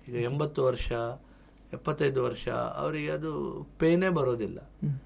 ಈಗ ಎಂಬತ್ತು ವರ್ಷ ಎಪ್ಪತ್ತೈದು ವರ್ಷ ಅವರಿಗೆ ಅದು ಪೇನೇ ಬರೋದಿಲ್ಲ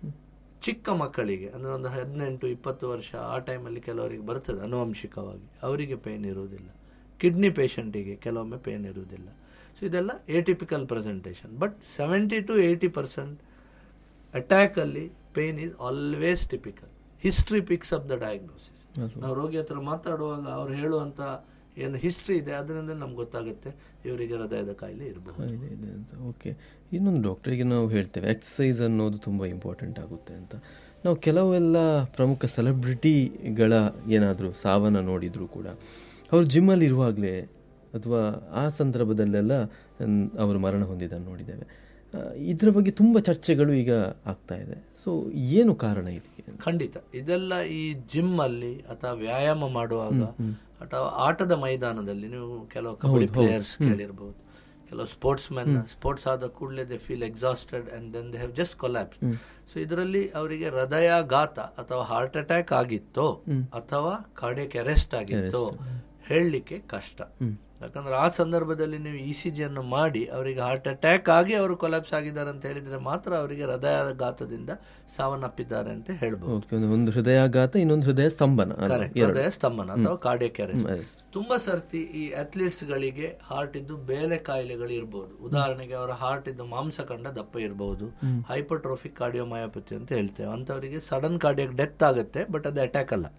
ಚಿಕ್ಕ ಮಕ್ಕಳಿಗೆ ಅಂದ್ರೆ ಒಂದು ಹದಿನೆಂಟು ಇಪ್ಪತ್ತು ವರ್ಷ ಆ ಟೈಮಲ್ಲಿ ಕೆಲವರಿಗೆ ಬರ್ತದೆ ಅನುವಂಶಿಕವಾಗಿ ಅವರಿಗೆ ಪೇನ್ ಇರುವುದಿಲ್ಲ ಕಿಡ್ನಿ ಪೇಷಂಟಿಗೆ ಕೆಲವೊಮ್ಮೆ ಪೇನ್ ಇರುವುದಿಲ್ಲ ಸೊ ಇದೆಲ್ಲ atypical presentation but seventy to eighty percent ಅಟ್ಯಾಕಲ್ಲಿ pain is always typical history picks up the diagnosis ನಾವು ರೋಗಿ ಹತ್ರ ಮಾತಾಡುವಾಗ ಅವ್ರು ಹೇಳುವಂತ ಏನು ಹಿಸ್ಟ್ರಿ ಇದೆ ಅದರಿಂದ ನಮ್ಗೆ ಗೊತ್ತಾಗುತ್ತೆ ಇವರಿಗೆ ಹೃದಯದ ಕಾಯಿಲೆ ಇರಬಹುದು ಇದೆ ಇದೆ ಅಂತ ಓಕೆ ಇನ್ನೊಂದು ಡಾಕ್ಟರಿಗೆ ನಾವು ಹೇಳ್ತೇವೆ ಎಕ್ಸಸೈಸ್ ಅನ್ನೋದು ತುಂಬ ಇಂಪಾರ್ಟೆಂಟ್ ಆಗುತ್ತೆ ಅಂತ ನಾವು ಕೆಲವೆಲ್ಲ ಪ್ರಮುಖ ಸೆಲೆಬ್ರಿಟಿಗಳ ಏನಾದರೂ ಸಾವನ್ನ ನೋಡಿದರೂ ಕೂಡ ಅವರು ಜಿಮ್ಮಲ್ಲಿ ಇರುವಾಗಲೇ ಅಥವಾ ಆ ಸಂದರ್ಭದಲ್ಲೆಲ್ಲ ಮ್, ಅವರು ಮರಣ ಹೊಂದಿದ್ದನ್ನು ನೋಡಿದ್ದೇವೆ ಆ, ಇದರ ಬಗ್ಗೆ ತುಂಬ ಚರ್ಚೆಗಳು ಈಗ ಆಗ್ತಾ ಇದೆ ಸೊ ಏನು ಕಾರಣ ಇದಕ್ಕೆ ಖಂಡಿತ ಇದೆಲ್ಲ ಈ ಜಿಮ್ ಅಲ್ಲಿ ಅಥವಾ ವ್ಯಾಯಾಮ ಮಾಡುವಾಗ ಅಥವಾ ಆಟದ ಮೈದಾನದಲ್ಲಿ ನೀವು ಕೆಲವು ಕಬಡ್ಡಿ ಪ್ಲೇಯರ್ಸ್ ಕೇಳಿರ್ಬೋದು ಕೆಲವು ಸ್ಪೋರ್ಟ್ಸ್ ಮೆನ್ ಸ್ಪೋರ್ಟ್ಸ್ ಆದ ಕೂಡಲೇ they feel exhausted and then they have just collapse so ಇದರಲ್ಲಿ ಅವರಿಗೆ ಹೃದಯಾಘಾತ ಅಥವಾ ಹಾರ್ಟ್ ಅಟ್ಯಾಕ್ ಆಗಿತ್ತೋ ಅಥವಾ ಕಾರ್ಡಿಯಕ್ ಅರೆಸ್ಟ್ ಆಗಿತ್ತೋ ಹೇಳಲಿಕ್ಕೆ ಕಷ್ಟ ಯಾಕಂದ್ರೆ ಆ ಸಂದರ್ಭದಲ್ಲಿ ನೀವು ಇ ಸಿ ಜಿಯನ್ನು ಮಾಡಿ ಅವರಿಗೆ ಹಾರ್ಟ್ ಅಟ್ಯಾಕ್ ಆಗಿ ಅವರು ಕೊಲ್ಯಾಪ್ಸ್ ಆಗಿದ್ದಾರೆ ಅಂತ ಹೇಳಿದ್ರೆ ಮಾತ್ರ ಅವರಿಗೆ ಹೃದಯಾಘಾತದಿಂದ ಸಾವನ್ನಪ್ಪಿದ್ದಾರೆ ಅಂತ ಹೇಳ್ಬೋದು ಓಕೆ ಒಂದು- ಒಂದು ಹೃದಯಾಘಾತ ಇನ್ನೊಂದು ಹೃದಯ ಸ್ತಂಭನ ಅಲ್ವಾ? Correct. ಹೃದಯ ಸ್ತಂಭನ ಅಥವಾ ಕಾರ್ಡಿಯಕ್ ಅರೆಸ್ಟ್ ತುಂಬಾ ಸರ್ತಿ ಈ ಅಥ್ಲೀಟ್ಸ್ ಗಳಿಗೆ ಹಾರ್ಟ್ ಇದ್ದು ಬೇರೆ ಕಾಯಿಲೆಗಳು ಇರಬಹುದು ಉದಾಹರಣೆಗೆ ಅವರ ಹಾರ್ಟ್ ಇದ್ದು ಮಾಂಸಖಂಡ ದಪ್ಪ ಇರಬಹುದು ಹೈಪರ್ಟ್ರೋಫಿಕ್ ಕಾರ್ಡಿಯೋಮಯೋಪತಿ ಅಂತ ಹೇಳ್ತೇವೆ ಅಂತವರಿಗೆ ಸಡನ್ ಕಾರ್ಡಿಯಕ್ ಡೆತ್ ಆಗುತ್ತೆ ಬಟ್ ಅದು ಅಟ್ಯಾಕ್ ಅಲ್ಲ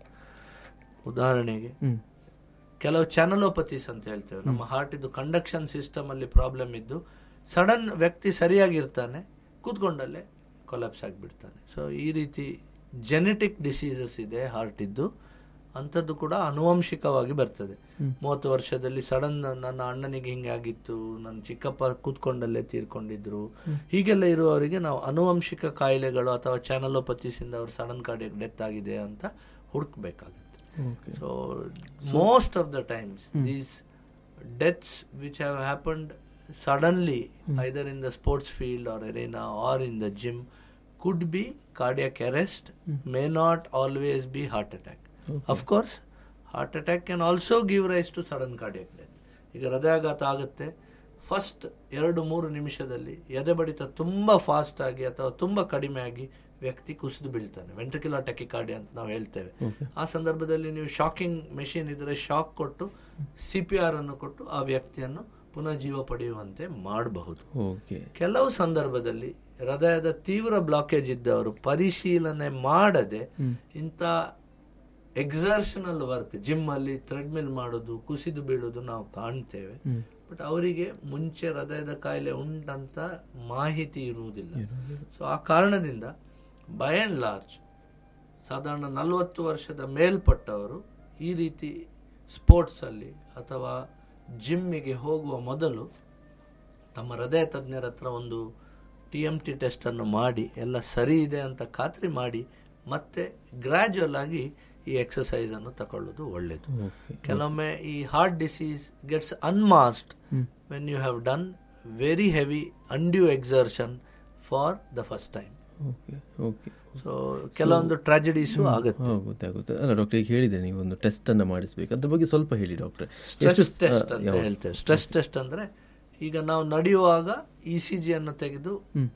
ಉದಾಹರಣೆಗೆ ಕೆಲವು ಚಾನಲೋಪತೀಸ್ ಅಂತ ಹೇಳ್ತೇವೆ ನಮ್ಮ ಹಾರ್ಟ್ ಇದ್ದು ಕಂಡಕ್ಷನ್ ಸಿಸ್ಟಮ್ ಅಲ್ಲಿ ಪ್ರಾಬ್ಲಮ್ ಇದ್ದು ಸಡನ್ ವ್ಯಕ್ತಿ ಸರಿಯಾಗಿರ್ತಾನೆ ಕೂತ್ಕೊಂಡಲ್ಲೇ ಕೊಲಾಪ್ಸ್ ಆಗಿಬಿಡ್ತಾನೆ ಸೊ ಈ ರೀತಿ ಜೆನೆಟಿಕ್ ಡಿಸೀಸಸ್ ಇದೆ ಹಾರ್ಟ್ ಇದ್ದು ಅಂಥದ್ದು ಕೂಡ ಅನುವಂಶಿಕವಾಗಿ ಬರ್ತದೆ ಮೂವತ್ತು ವರ್ಷದಲ್ಲಿ ಸಡನ್ ನನ್ನ ಅಣ್ಣನಿಗೆ ಹಿಂಗೆ ಆಗಿತ್ತು ನನ್ನ ಚಿಕ್ಕಪ್ಪ ಕೂತ್ಕೊಂಡಲ್ಲೇ ತೀರ್ಕೊಂಡಿದ್ರು ಹೀಗೆಲ್ಲ ಇರುವವರಿಗೆ ನಾವು ಅನುವಂಶಿಕ ಕಾಯಿಲೆಗಳು ಅಥವಾ ಚಾನಲೋಪತೀಸಿಂದ ಅವರು ಸಡನ್ ಕಾರ್ಡಿಯಕ್ ಡೆತ್ ಆಗಿದೆ ಅಂತ ಹುಡುಕ್ಬೇಕಾಗುತ್ತೆ okay So most of the times these deaths which have happened suddenly either in the sports field or arena or in the gym could be cardiac arrest may not always be heart attack of course heart attack can also give rise to sudden cardiac death ಈಗ ಹೃದಯಾಘಾತ ಆಗುತ್ತೆ first ಎರಡು ಮೂರು ನಿಮಿಷದಲ್ಲಿ ಎದೆ ಬಡಿತ ತುಂಬಾ fast ಆಗಿ ಅಥವಾ ತುಂಬಾ ಕಡಿಮೆ ಆಗಿ ವ್ಯಕ್ತಿ ಕುಸಿದು ಬೀಳ್ತಾನೆ ವೆಂಟ್ರಿಕ್ಯುಲರ್ ಟೆಕಿಕಾರ್ಡಿ ಅಂತ ನಾವು ಹೇಳ್ತೇವೆ ಆ ಸಂದರ್ಭದಲ್ಲಿ ನೀವು ಶಾಕಿಂಗ್ ಮೆಷಿನ್ ಇದ್ರೆ ಶಾಕ್ ಕೊಟ್ಟು ಸಿ ಪಿ ಆರ್ ಅನ್ನು ಕೊಟ್ಟು ಆ ವ್ಯಕ್ತಿಯನ್ನು ಪುನಃ ಜೀವ ಪಡೆಯುವಂತೆ ಮಾಡಬಹುದು ಓಕೆ ಕೆಲವು ಸಂದರ್ಭದಲ್ಲಿ ಹೃದಯದ ತೀವ್ರ ಬ್ಲಾಕೇಜ್ ಇದ್ದವರು ಪರಿಶೀಲನೆ ಮಾಡದೆ ಇಂಥ ಎಕ್ಸರ್ಷನಲ್ ವರ್ಕ್ ಜಿಮ್ ಅಲ್ಲಿ ಥ್ರೆಡ್ಮಿಲ್ ಮಾಡೋದು ಕುಸಿದು ಬೀಳೋದು ನಾವು ಕಾಣ್ತೇವೆ ಬಟ್ ಅವರಿಗೆ ಮುಂಚೆ ಹೃದಯದ ಕಾಯಿಲೆ ಉಂಟಂತ ಮಾಹಿತಿ ಇರುವುದಿಲ್ಲ ಸೊ ಆ ಕಾರಣದಿಂದ ಬೈ ಅಂಡ್ ಲಾರ್ಜ್ ಸಾಧಾರಣ ನಲವತ್ತು ವರ್ಷದ ಮೇಲ್ಪಟ್ಟವರು ಈ ರೀತಿ ಸ್ಪೋರ್ಟ್ಸ್ ಅಲ್ಲಿ ಅಥವಾ ಜಿಮ್ಮಿಗೆ ಹೋಗುವ ಮೊದಲು ತಮ್ಮ ಹೃದಯ ತಜ್ಞರ ಹತ್ರ ಒಂದು ಟಿ ಎಮ್ ಟಿ ಟೆಸ್ಟ್ ಅನ್ನು ಮಾಡಿ ಎಲ್ಲ ಸರಿ ಇದೆ ಅಂತ ಖಾತ್ರಿ ಮಾಡಿ ಮತ್ತೆ ಗ್ರಾಜುವಲ್ ಆಗಿ ಈ ಎಕ್ಸಸೈಸ್ ಅನ್ನು ತಗೊಳ್ಳೋದು ಒಳ್ಳೆಯದು ಓಕೆ ಕೆಲವೊಮ್ಮೆ ಈ heart disease gets unmasked when you have done very heavy undue exertion for the first time okay okay so ಕೆಲವೊಂದು ಟ್ರಾಜಿಡೀಸು ಆಗುತ್ತೆ ಆಗುತ್ತೆ ಆಗುತ್ತೆ ಅಲ್ಲ ಡಾಕ್ಟರ್ ಈಗ ಹೇಳಿದೆ ನೀವು ಒಂದು ಟೆಸ್ಟ್ ಅನ್ನ ಮಾಡಿಸ್ಬೇಕು ಅದ್ರ ಬಗ್ಗೆ ಸ್ವಲ್ಪ ಹೇಳಿ ಡಾಕ್ಟ್ರೆ ಸ್ಟ್ರೆಸ್ ಟೆಸ್ಟ್ ಅಂತ ಹೇಳ್ತೇವೆ ಸ್ಟ್ರೆಸ್ ಟೆಸ್ಟ್ ಅಂದ್ರೆ ಈಗ ನಾವು ನಡೆಯುವಾಗ ಇ ಸಿ ಜಿ ಅನ್ನು ತೆಗೆದು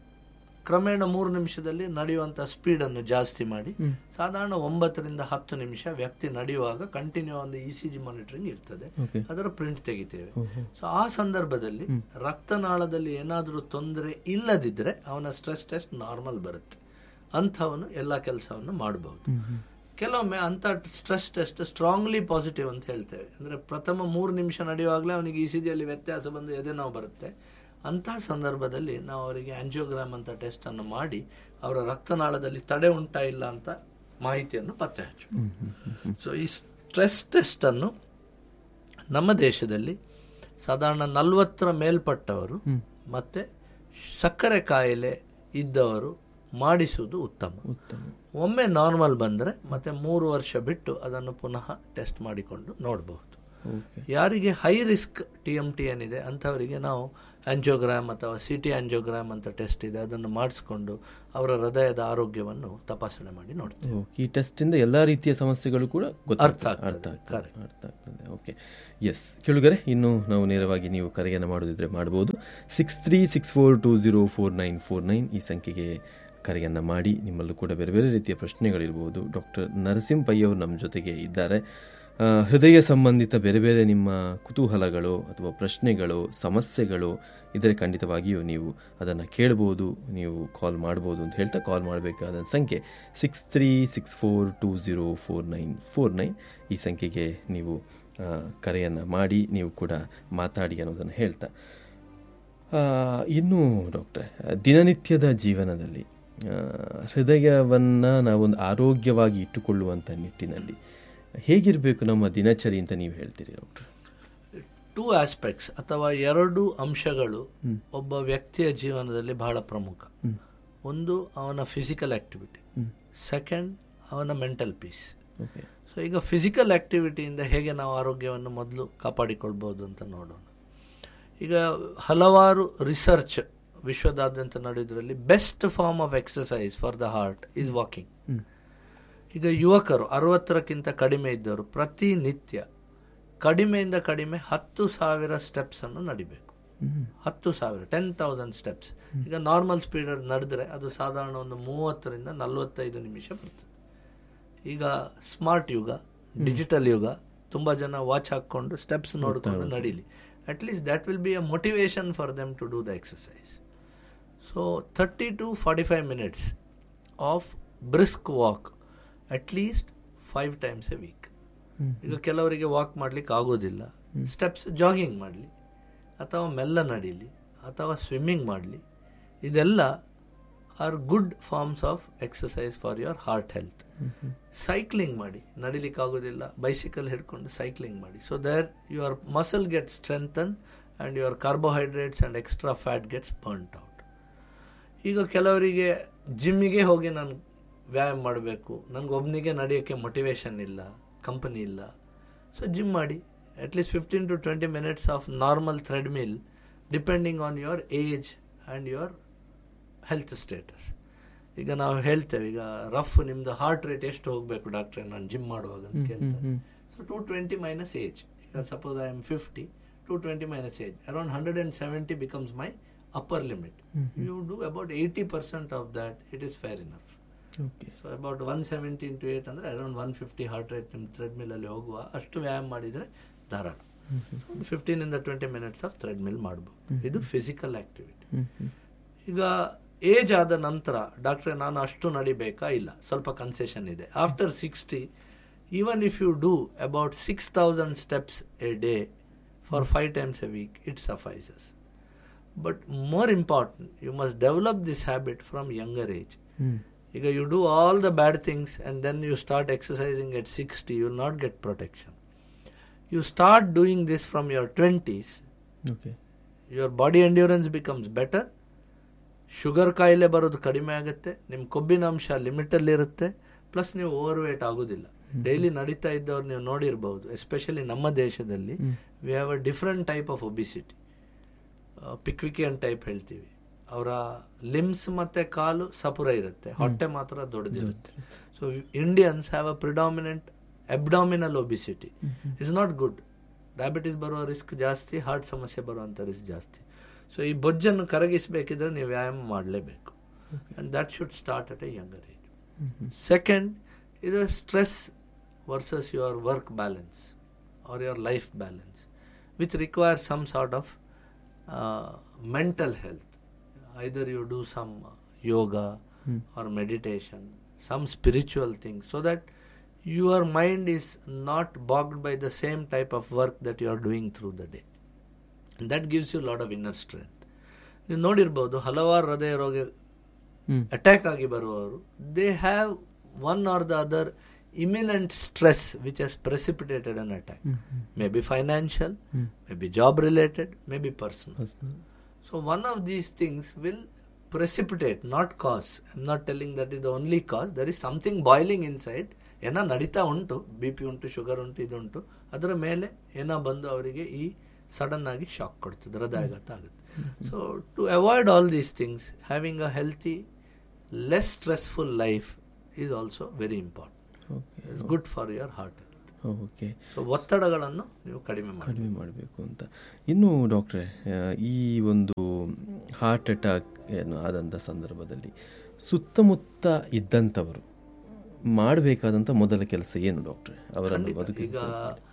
ಕ್ರಮೇಣ ಮೂರು ನಿಮಿಷದಲ್ಲಿ ನಡೆಯುವಂತ ಸ್ಪೀಡ್ ಅನ್ನು ಜಾಸ್ತಿ ಮಾಡಿ ಸಾಧಾರಣ ಒಂಬತ್ತರಿಂದ ಹತ್ತು ನಿಮಿಷ ವ್ಯಕ್ತಿ ನಡೆಯುವಾಗ ಕಂಟಿನ್ಯೂ ಒಂದು ಇ ಸಿ ಜಿ ಮಾನಿಟರಿಂಗ್ ಇರ್ತದೆ ಓಕೆ ಅದರ ಪ್ರಿಂಟ್ ತೆಗಿತೇವೆ ಸೊ ಆ ಸಂದರ್ಭದಲ್ಲಿ ರಕ್ತನಾಳದಲ್ಲಿ ಏನಾದರೂ ತೊಂದರೆ ಇಲ್ಲದಿದ್ರೆ ಅವನ ಸ್ಟ್ರೆಸ್ ಟೆಸ್ಟ್ ನಾರ್ಮಲ್ ಬರುತ್ತೆ ಅಂಥವನು ಎಲ್ಲ ಕೆಲಸವನ್ನು ಮಾಡಬಹುದು ಕೆಲವೊಮ್ಮೆ ಅಂತ ಸ್ಟ್ರೆಸ್ ಟೆಸ್ಟ್ ಸ್ಟ್ರಾಂಗ್ಲಿ ಪಾಸಿಟಿವ್ ಅಂತ ಹೇಳ್ತೇವೆ ಅಂದ್ರೆ ಪ್ರಥಮ ಮೂರು ನಿಮಿಷ ನಡೆಯುವಾಗಲೇ ಅವನಿಗೆ ಇ ಸಿ ಜಿಯಲ್ಲಿ ವ್ಯತ್ಯಾಸ ಬಂದು ಎದೆ ನೋವು ಬರುತ್ತೆ ಅಂತಹ ಸಂದರ್ಭದಲ್ಲಿ ನಾವು ಅವರಿಗೆ ಆಂಜಿಯೋಗ್ರಾಮ್ ಅಂತ ಟೆಸ್ಟ್ ಅನ್ನು ಮಾಡಿ ಅವರ ರಕ್ತನಾಳದಲ್ಲಿ ತಡೆ ಉಂಟಾ ಇಲ್ಲ ಅಂತ ಮಾಹಿತಿಯನ್ನು ಪತ್ತೆ ಹಚ್ಚು ಸೊ ಈ ಸ್ಟ್ರೆಸ್ ಟೆಸ್ಟ್ ಅನ್ನು ನಮ್ಮ ದೇಶದಲ್ಲಿ ಸಾಧಾರಣ ನಲವತ್ತರ ಮೇಲ್ಪಟ್ಟವರು ಮತ್ತೆ ಸಕ್ಕರೆ ಕಾಯಿಲೆ ಇದ್ದವರು ಮಾಡಿಸುವುದು ಉತ್ತಮ ಉತ್ತಮ ಒಮ್ಮೆ ನಾರ್ಮಲ್ ಬಂದರೆ ಮತ್ತೆ ಮೂರು ವರ್ಷ ಬಿಟ್ಟು ಅದನ್ನು ಪುನಃ ಟೆಸ್ಟ್ ಮಾಡಿಕೊಂಡು ನೋಡಬಹುದು ಓಕೆ ಯಾರಿಗೆ high risk T M T ಏನಿದೆ ಅಂಥವರಿಗೆ ನಾವು ಆಂಜಿಯೋಗ್ರಾಮ್ ಅಥವಾ ಸಿ ಟಿ ಆಂಜಿಯೋಗ್ರಾಮ್ ಅಂತ ಟೆಸ್ಟ್ ಇದೆ ಅದನ್ನು ಮಾಡಿಸ್ಕೊಂಡು ಅವರ ಹೃದಯದ ಆರೋಗ್ಯವನ್ನು ತಪಾಸಣೆ ಮಾಡಿ ನೋಡ್ತೀವಿ ಓಕೆ ಈ ಟೆಸ್ಟಿಂದ ಎಲ್ಲ ರೀತಿಯ ಸಮಸ್ಯೆಗಳು ಕೂಡ ಅರ್ಥ ಗೊತ್ತಾಗ್ತದೆ ಆಗ್ತದೆ. ಅರ್ಥ ಆಗ್ತದೆ ಅರ್ಥ ಆಗ್ತದೆ ಓಕೆ ಎಸ್ ಕೇಳುಗರೆ ಇನ್ನು ನಾವು ನೇರವಾಗಿ ನೀವು ಕರೆಯನ್ನು ಮಾಡೋದಿದ್ರೆ ಮಾಡ್ಬೋದು six three six four two zero four nine four nine ಈ ಸಂಖ್ಯೆಗೆ ಕರೆಯನ್ನು ಮಾಡಿ ನಿಮ್ಮಲ್ಲೂ ಕೂಡ ಬೇರೆ ಬೇರೆ ರೀತಿಯ ಪ್ರಶ್ನೆಗಳಿರ್ಬೋದು ಡಾಕ್ಟರ್ ನರಸಿಂಹ ಪೈ ಅವರು ನಮ್ಮ ಜೊತೆಗೆ ಇದ್ದಾರೆ ಆ, ಹೃದಯ ಸಂಬಂಧಿತ ಬೇರೆ ಬೇರೆ ನಿಮ್ಮ ಕುತೂಹಲಗಳು ಅಥವಾ ಪ್ರಶ್ನೆಗಳು ಸಮಸ್ಯೆಗಳು ಇದ್ದರೆ ಖಂಡಿತವಾಗಿಯೂ ನೀವು ಅದನ್ನು ಕೇಳ್ಬೋದು ನೀವು ಕಾಲ್ ಮಾಡ್ಬೋದು ಅಂತ ಹೇಳ್ತಾ ಕಾಲ್ ಮಾಡಬೇಕಾದ ಸಂಖ್ಯೆ six three six four two zero four nine four nine ಈ ಸಂಖ್ಯೆಗೆ ನೀವು ಕರೆಯನ್ನು ಮಾಡಿ ನೀವು ಕೂಡ ಮಾತಾಡಿ ಅನ್ನೋದನ್ನು ಹೇಳ್ತಾ ಆ, ಇನ್ನು ಡಾಕ್ಟ್ರೆ ದಿನನಿತ್ಯದ ಜೀವನದಲ್ಲಿ ಆ, ಹೃದಯವನ್ನು ನಾವೊಂದು ಆರೋಗ್ಯವಾಗಿ ಇಟ್ಟುಕೊಳ್ಳುವಂಥ ನಿಟ್ಟಿನಲ್ಲಿ ಹೇಗಿರಬೇಕು ನಮ್ಮ ದಿನಚರಿ ಅಂತ ನೀವು ಹೇಳ್ತೀರಿ ಡಾಕ್ಟ್ರೆ ಟೂ ಆಸ್ಪೆಕ್ಟ್ಸ್ ಅಥವಾ ಎರಡು ಅಂಶಗಳು ಒಬ್ಬ ವ್ಯಕ್ತಿಯ ಜೀವನದಲ್ಲಿ ಬಹಳ ಪ್ರಮುಖ ಒಂದು ಅವನ ಫಿಸಿಕಲ್ ಆಕ್ಟಿವಿಟಿ ಸೆಕೆಂಡ್ ಅವನ ಮೆಂಟಲ್ ಪೀಸ್ ಓಕೆ ಸೊ ಈಗ ಫಿಸಿಕಲ್ ಆಕ್ಟಿವಿಟಿಯಿಂದ ಹೇಗೆ ನಾವು ಆರೋಗ್ಯವನ್ನು ಮೊದಲು ಕಾಪಾಡಿಕೊಳ್ಬೋದು ಅಂತ ನೋಡೋಣ ಈಗ ಹಲವಾರು ರಿಸರ್ಚ್ ವಿಶ್ವದಾದ್ಯಂತ ನಡೆಯೋದ್ರಲ್ಲಿ best form of exercise for the heart is walking ಈಗ ಯುವಕರು ಅರವತ್ತರಕ್ಕಿಂತ ಕಡಿಮೆ ಇದ್ದವರು ಪ್ರತಿನಿತ್ಯ ಕಡಿಮೆಯಿಂದ ಕಡಿಮೆ ಹತ್ತು ಸಾವಿರ ಸ್ಟೆಪ್ಸ್ ಅನ್ನು ನಡಿಬೇಕು ಹತ್ತು ಸಾವಿರ ಟೆನ್ ತೌಸಂಡ್ ಸ್ಟೆಪ್ಸ್ ಈಗ ನಾರ್ಮಲ್ ಸ್ಪೀಡ್ ನಡೆದ್ರೆ ಅದು ಸಾಧಾರಣ ಒಂದು ಮೂವತ್ತರಿಂದ ನಲವತ್ತೈದು ನಿಮಿಷ ಬರ್ತದೆ ಈಗ ಸ್ಮಾರ್ಟ್ ಯುಗ ಡಿಜಿಟಲ್ ಯುಗ ತುಂಬ ಜನ ವಾಚ್ ಹಾಕ್ಕೊಂಡು ಸ್ಟೆಪ್ಸ್ ನೋಡಿಕೊಂಡು ನಡೀಲಿ at least that will be a motivation for them to do the exercise so thirty to forty five minutes of brisk walk at least five times a week ಈಗ ಕೆಲವರಿಗೆ walk ಮಾಡ್ಲಿಕ್ಕೆ ಆಗೋದಿಲ್ಲ steps jogging ಮಾಡಲಿ ಅಥವಾ ಮೆಲ್ಲ ನಡೀಲಿ ಅಥವಾ swimming ಮಾಡಲಿ ಇದೆಲ್ಲ are good forms of exercise for your heart health cycling ಮಾಡಿ ನಡಿಲಿಕ್ಕೆ ಆಗೋದಿಲ್ಲ ಬೈಸಿಕಲ್ ಹಿಡ್ಕೊಂಡು ಸೈಕ್ಲಿಂಗ್ ಮಾಡಿ so there your muscle get strengthen and your carbohydrates and extra fat gets burnt out ಈಗ ಕೆಲವರಿಗೆ ಜಿಮ್ಮಿಗೆ ಹೋಗಿ ನಾನು ವ್ಯಾಯಾಮ ಮಾಡಬೇಕು ನನಗೆ ಒಬ್ಬನಿಗೆ ನಡೆಯೋಕ್ಕೆ ಮೊಟಿವೇಶನ್ ಇಲ್ಲ ಕಂಪನಿ ಇಲ್ಲ ಸೊ ಜಿಮ್ ಮಾಡಿ at least fifteen to twenty minutes of normal treadmill depending on your age and your health status ಈಗ ನಾವು ಹೇಳ್ತೇವೆ ಈಗ ರಫ್ ನಿಮ್ದು ಹಾರ್ಟ್ ರೇಟ್ ಎಷ್ಟು ಹೋಗಬೇಕು ಡಾಕ್ಟ್ರೆ ನಾನು ಜಿಮ್ ಮಾಡುವಾಗ ಅಂತ ಕೇಳ್ತಾರೆ so two twenty minus age ಈಗ suppose I am fifty two twenty minus age around hundred and seventy becomes my upper limit you do about eighty percent of that it is fair enough okay so about one seventy into eight ಅಂದರೆ around one fifty heart rate ನಿಮ್ಮ ಥ್ರೆಡ್ ಮಿಲ್ಲಲ್ಲಿ ಹೋಗುವ ಅಷ್ಟು ವ್ಯಾಯಾಮ ಮಾಡಿದರೆ ಧಾರಾಳ ಫಿಫ್ಟೀನಿಂದ twenty minutes of treadmill ಮಾಡ್ಬೋದು ಇದು ಫಿಸಿಕಲ್ ಆಕ್ಟಿವಿಟಿ ಈಗ ಏಜ್ ಆದ ನಂತರ ಡಾಕ್ಟ್ರೆ ನಾನು ಅಷ್ಟು ನಡಿಬೇಕಾ ಇಲ್ಲ ಸ್ವಲ್ಪ ಕನ್ಸೆಷನ್ ಇದೆ after sixty even if you do about six thousand steps a day for five times a week it suffices but more important you must develop this habit from younger age ಈಗ you do all the bad things and then you start exercising at sixty you will not get protection you start doing this from your twenties okay your body endurance becomes better sugar ಕಾಯಿಲೆ ಬರೋದು ಕಡಿಮೆ ಆಗುತ್ತೆ ನಿಮ್ಮ ಕೊಬ್ಬಿನ ಅಂಶ ಲಿಮಿಟಲ್ಲಿರುತ್ತೆ plus ನೀವು overweight ಆಗೋದಿಲ್ಲ ಡೈಲಿ ನಡೀತಾ ಇದ್ದವ್ರು ನೀವು ನೋಡಿರ್ಬೋದು ಎಸ್ಪೆಷಲಿ ನಮ್ಮ ದೇಶದಲ್ಲಿ we have a different type of obesity Pickwickian type ಹೇಳ್ತೀವಿ ಅವರ ಲಿಮ್ಸ್ ಮತ್ತೆ ಕಾಲು ಸಪುರ ಇರುತ್ತೆ ಹೊಟ್ಟೆ ಮಾತ್ರ ದೊಡ್ಡದಿರುತ್ತೆ so Indians have a predominant abdominal obesity is not good diabetes ಬರುವ ರಿಸ್ಕ್ ಜಾಸ್ತಿ ಹಾರ್ಟ್ ಸಮಸ್ಯೆ ಬರುವಂಥ ರಿಸ್ಕ್ ಜಾಸ್ತಿ ಸೊ ಈ ಬೊಜ್ಜನ್ನು ಕರಗಿಸಬೇಕಿದ್ರೆ ನೀವು ವ್ಯಾಯಾಮ ಮಾಡಲೇಬೇಕು and that should start at a younger age second ಇದು stress versus your work balance or your life balance which require some sort of mental health either you do some yoga or meditation some spiritual things so that your mind is not bogged by the same type of work that you are doing through the day. And that gives you a lot of inner strength. ನೀವು ನೋಡಿರ್ಬೋದು ಹಲವಾರು ಹೃದಯ ರೋಗ attack ಆಗಿ ಬರುವವರು they have one or the other imminent stress which has precipitated an attack may be financial may be job related may be personal so one of these things will precipitate, not cause. I'm not telling that is the only cause. There is something boiling inside ಏನೋ ನಡೀತಾ ಉಂಟು B P ಉಂಟು sugar ಉಂಟು ಇದುಂಟು ಅದರ ಮೇಲೆ ಏನೋ ಬಂದು ಅವರಿಗೆ ಈ ಸಡನ್ ಆಗಿ ಶಾಕ್ ಕೊಡ್ತದೆ ಹೃದಯಾಘಾತ ಆಗುತ್ತೆ so to avoid all these things having a healthy less stressful life is also very important okay it's good for your heart okay so ಒತ್ತಡಗಳನ್ನು ನೀವು ಕಡಿಮೆ ಮಾಡಿ ಕಡಿಮೆ ಮಾಡಬೇಕು ಅಂತ ಇನ್ನು ಡಾಕ್ಟ್ರೆ ಆ, ಈ ಒಂದು ಹಾರ್ಟ್ ಅಟ್ಯಾಕ್ ಏನು ಆದಂಥ ಸಂದರ್ಭದಲ್ಲಿ ಸುತ್ತಮುತ್ತ ಇದ್ದಂಥವರು ಮಾಡಬೇಕಾದಂಥ ಮೊದಲ ಕೆಲಸ ಏನು ಡಾಕ್ಟ್ರೆ ಅವರನ್ನು ಬದುಕಿ ಈಗ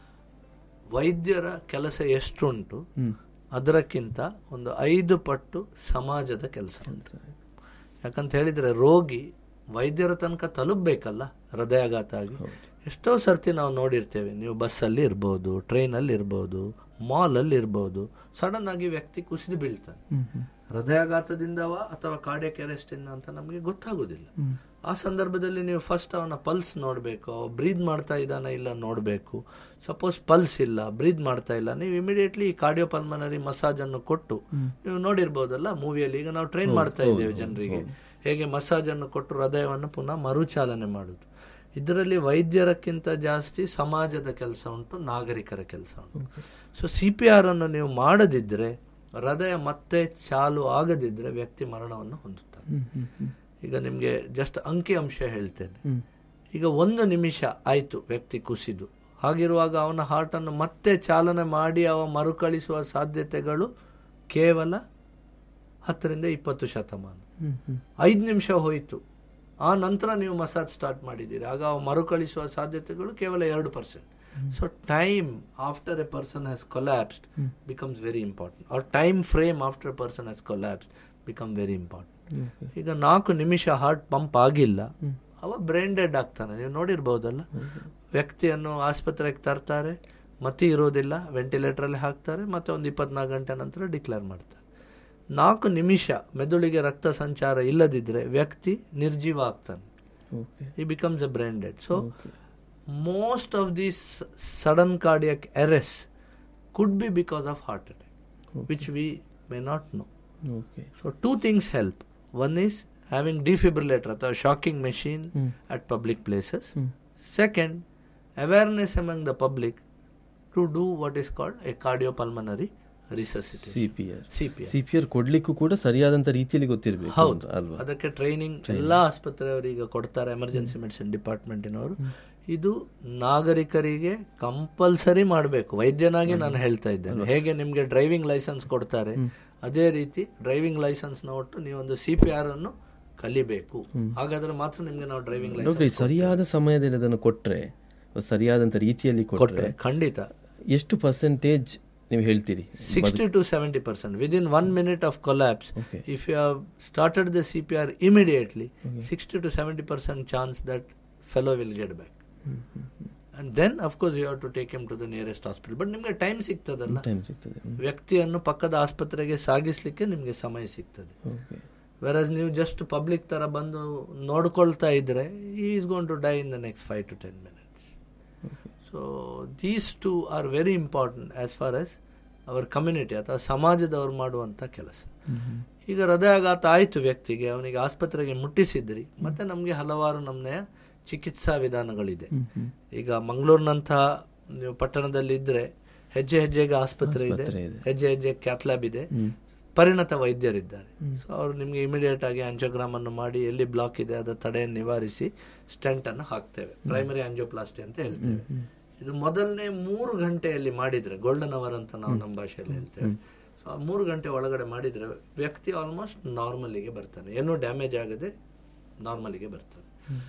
ವೈದ್ಯರ ಕೆಲಸ ಎಷ್ಟುಂಟು ಅದಕ್ಕಿಂತ ಒಂದು ಐದು ಪಟ್ಟು ಸಮಾಜದ ಕೆಲಸ ಉಂಟು ಯಾಕಂತ ಹೇಳಿದ್ರೆ ರೋಗಿ ವೈದ್ಯರ ತನಕ ತಲುಪಬೇಕಲ್ಲ ಹೃದಯಾಘಾತ ಆಗಿ ಎಷ್ಟೋ ಸರ್ತಿ ನಾವು ನೋಡಿರ್ತೇವೆ ನೀವು ಬಸ್ಸಲ್ಲಿ ಇರ್ಬೋದು ಟ್ರೈನಲ್ಲಿ ಇರ್ಬೋದು ಮಾಲಲ್ಲಿ ಇರ್ಬೋದು ಸಡನ್ ಆಗಿ ವ್ಯಕ್ತಿ ಕುಸಿದು ಬೀಳ್ತಾನೆ ಹೃದಯಾಘಾತದಿಂದವ ಅಥವಾ ಕಾರ್ಡಿಯಕ್ ಅರೆಸ್ಟಿಂದ ಅಂತ ನಮಗೆ ಗೊತ್ತಾಗೋದಿಲ್ಲ ಆ ಸಂದರ್ಭದಲ್ಲಿ ನೀವು ಫಸ್ಟ್ ಅವನ ಪಲ್ಸ್ ನೋಡಬೇಕು ಅವ ಬ್ರೀದ್ ಮಾಡ್ತಾ ಇದ್ದಾನ ಇಲ್ಲ ನೋಡಬೇಕು ಸಪೋಸ್ ಪಲ್ಸ್ ಇಲ್ಲ ಬ್ರೀದ್ ಮಾಡ್ತಾ ಇಲ್ಲ ನೀವು ಇಮಿಡಿಯೇಟ್ಲಿ ಕಾರ್ಡಿಯೋ ಪಲ್ಮನರಿ ಮಸಾಜ್ ಅನ್ನು ಕೊಟ್ಟು ನೀವು ನೋಡಿರ್ಬೋದಲ್ಲ ಮೂವಿಯಲ್ಲಿ ಈಗ ನಾವು ಟ್ರೈನ್ ಮಾಡ್ತಾ ಇದ್ದೇವೆ ಜನರಿಗೆ ಹೇಗೆ ಮಸಾಜ್ ಅನ್ನು ಕೊಟ್ಟು ಹೃದಯವನ್ನು ಪುನಃ ಮರುಚಾಲನೆ ಮಾಡುದು ಇದರಲ್ಲಿ ವೈದ್ಯರಕ್ಕಿಂತ ಜಾಸ್ತಿ ಸಮಾಜದ ಕೆಲಸ ಉಂಟು ನಾಗರಿಕರ ಕೆಲಸ ಉಂಟು ಸೊ ಸಿ ಪಿ ಆರ್ ಅನ್ನು ನೀವು ಮಾಡದಿದ್ರೆ ಹೃದಯ ಮತ್ತೆ ಚಾಲು ಆಗದಿದ್ರೆ ವ್ಯಕ್ತಿ ಮರಣವನ್ನು ಹೊಂದುತ್ತಾನೆ ಈಗ ನಿಮಗೆ ಜಸ್ಟ್ ಅಂಕಿ ಅಂಶ ಹೇಳ್ತೇನೆ ಈಗ ಒಂದು ನಿಮಿಷ ಆಯ್ತು ವ್ಯಕ್ತಿ ಕುಸಿದು ಹಾಗಿರುವಾಗ ಅವನ ಹಾರ್ಟ್ ಅನ್ನು ಮತ್ತೆ ಚಾಲನೆ ಮಾಡಿ ಅವ ಮರುಕಳಿಸುವ ಸಾಧ್ಯತೆಗಳು ಕೇವಲ ಹತ್ತರಿಂದ ಇಪ್ಪತ್ತು ಶತಮಾನ ಐದು ನಿಮಿಷ ಹೋಯಿತು ಆ ನಂತರ ನೀವು ಮಸಾಜ್ ಸ್ಟಾರ್ಟ್ ಮಾಡಿದ್ದೀರಿ ಆಗ ಅವ ಮರುಕಳಿಸುವ ಸಾಧ್ಯತೆಗಳು ಕೇವಲ ಎರಡು percent so time after a person has collapsed becomes very important or time frame after a person has collapsed become very important ಈಗ ನಾಲ್ಕು ನಿಮಿಷ ಹಾರ್ಟ್ ಪಂಪ್ ಆಗಿಲ್ಲ ಅವ ಬ್ರೈನ್ ಡೆಡ್ ಆಗ್ತಾನೆ ನೀವು ನೋಡಿರ್ಬಹುದಲ್ಲ ವ್ಯಕ್ತಿಯನ್ನು ಆಸ್ಪತ್ರೆಗೆ ತರ್ತಾರೆ ಮತಿ ಇರೋದಿಲ್ಲ ವೆಂಟಿಲೇಟರ್ ಅಲ್ಲಿ ಹಾಕ್ತಾರೆ ಮತ್ತೆ ಒಂದು ಇಪ್ಪತ್ನಾಲ್ಕು ಗಂಟೆ ನಂತರ ಡಿಕ್ಲೇರ್ ಮಾಡ್ತಾರೆ ನಾಲ್ಕು ನಿಮಿಷ ಮೆದುಳಿಗೆ ರಕ್ತ ಸಂಚಾರ ಇಲ್ಲದಿದ್ರೆ ವ್ಯಕ್ತಿ ನಿರ್ಜೀವ ಆಗ್ತಾನೆ ಓಕೆ ಈ becomes a brain dead so most of these sudden cardiac arrest could be because of heart attack which we may not know okay so two things help one is having defibrillator ಅಥವಾ shocking machine at public places second awareness among the public to do what is called a cardiopulmonary resuscitation C P R C P C P R ಕೊಡ್ಲಿಕ್ಕೂ ಕೂಡ ಸರಿಯಾದಂತ ರೀತಿಯಲ್ಲಿ ಗೊತ್ತಿರಬೇಕು ಹೌದು ಅಲ್ವಾ ಅದಕ್ಕೆ training ಎಲ್ಲಾ ಆಸ್ಪತ್ರೆಯವರು ಈಗ ಕೊಡ್ತಾರೆ ಎಮರ್ಜೆನ್ಸಿ ಮೆಡಿಸಿನ್ ಡಿಪಾರ್ಟ್ಮೆಂಟಿನವರು ಇದು ನಾಗರಿಕರಿಗೆ ಕಂಪಲ್ಸರಿ ಮಾಡಬೇಕು ವೈದ್ಯನಾಗಿ ನಾನು ಹೇಳ್ತಾ ಇದ್ದೇನೆ ಹೇಗೆ ನಿಮ್ಗೆ ಡ್ರೈವಿಂಗ್ ಲೈಸೆನ್ಸ್ ಕೊಡ್ತಾರೆ ಅದೇ ರೀತಿ ಡ್ರೈವಿಂಗ್ ಲೈಸೆನ್ಸ್ ನ ಒಟ್ಟು ನೀವೊಂದು ಸಿ ಪಿ ಆರ್ ಅನ್ನು ಕಲಿಬೇಕು ಹಾಗಾದ್ರೆ ಮಾತ್ರ ನಿಮ್ಗೆ ನಾವು ಡ್ರೈವಿಂಗ್ ಡಾಕ್ಟರ್ ಈ ಲೈಸೆನ್ಸ್ ಸರಿಯಾದ ಸಮಯದಲ್ಲಿ ಅದನ್ನು ಕೊಟ್ರೆ ಸರಿಯಾದಂತ ರೀತಿಯಲ್ಲಿ ಕೊಟ್ರೆ ಕೊಟ್ರೆ ಖಂಡಿತ ಎಷ್ಟು ಪರ್ಸೆಂಟೇಜ್ ನೀವು ಹೇಳ್ತೀರಿ sixty to seventy percent within one minute of collapse Okay. If you have started the C P R immediately sixty to seventy percent chance that fellow will get back and then of course you have to take em to the nearest hospital but ನಿಮಗೆ time ಸಿಗ್ತದಲ್ಲ time ಸಿಗ್ತದೆ ವ್ಯಕ್ತಿಯನ್ನು ಪಕ್ಕದ ಆಸ್ಪತ್ರೆಗೆ ಸಾಗಿಸ್ಲಿಕ್ಕೆ ನಿಮಗೆ ಸಮಯ ಸಿಗ್ತದೆ ಓಕೆ ವೆರಸ್ ನೀವು ಜಸ್ಟ್ ಪಬ್ಲಿಕ್ ತರ ಬಂದು ನೋಡ್ಕೊಳ್ತಾ ಇದ್ರೆ is gonna to die in the next five to ten minutes so these two are very important as for us our community ಅಥವಾ ಸಮಾಜದವರು ಮಾಡುವಂತ ಕೆಲಸ ಈಗ ಹೃದಯಾಘಾತ ಆಯಿತು ವ್ಯಕ್ತಿಗೆ ಅವನಿಗೆ ಆಸ್ಪತ್ರೆಗೆ ಮುಟ್ಟಿಸಿದ್ರಿ ಮತ್ತೆ ನಮಗೆ ಹಲವಾರು ನಮ್ಮನೆಯ ಚಿಕಿತ್ಸಾ ವಿಧಾನಗಳಿದೆ ಈಗ ಮಂಗಳೂರಿನಂತಹ ನೀವು ಪಟ್ಟಣದಲ್ಲಿ ಇದ್ರೆ ಹೆಜ್ಜೆ ಹೆಜ್ಜೆಗೆ ಆಸ್ಪತ್ರೆ ಇದೆ ಆಸ್ಪತ್ರೆ ಇದೆ. ಹೆಜ್ಜೆ ಹೆಜ್ಜೆ ಕ್ಯಾಥ್ಲ್ಯಾಬ್ ಇದೆ ಪರಿಣತ ವೈದ್ಯರಿದ್ದಾರೆ ಸೊ ಅವರು ನಿಮಗೆ ಇಮಿಡಿಯೇಟ್ ಆಗಿ ಆಂಜಿಯೋಗ್ರಾಮ್ ಅನ್ನು ಮಾಡಿ ಎಲ್ಲಿ ಬ್ಲಾಕ್ ಇದೆ ಅದರ ತಡೆಯನ್ನು ನಿವಾರಿಸಿ ಸ್ಟೆಂಟ್ ಅನ್ನು ಹಾಕ್ತೇವೆ ಪ್ರೈಮರಿ ಆಂಜಿಯೋಪ್ಲಾಸ್ಟಿ ಅಂತ ಹೇಳ್ತೇವೆ ಇದು ಮೊದಲನೇ ಮೂರು ಗಂಟೆಯಲ್ಲಿ ಮಾಡಿದ್ರೆ ಗೋಲ್ಡನ್ ಅವರ್ ಅಂತ ನಾವು ನಮ್ಮ ಭಾಷೆಯಲ್ಲಿ ಹೇಳ್ತೇವೆ ಸೊ ಆ ಮೂರು ಗಂಟೆ ಒಳಗಡೆ ಮಾಡಿದ್ರೆ ವ್ಯಕ್ತಿ ಆಲ್ಮೋಸ್ಟ್ ನಾರ್ಮಲಿಗೆ ಬರ್ತಾನೆ ಏನೂ ಡ್ಯಾಮೇಜ್ ಆಗದೆ ನಾರ್ಮಲಿಗೆ ಬರ್ತಾನೆ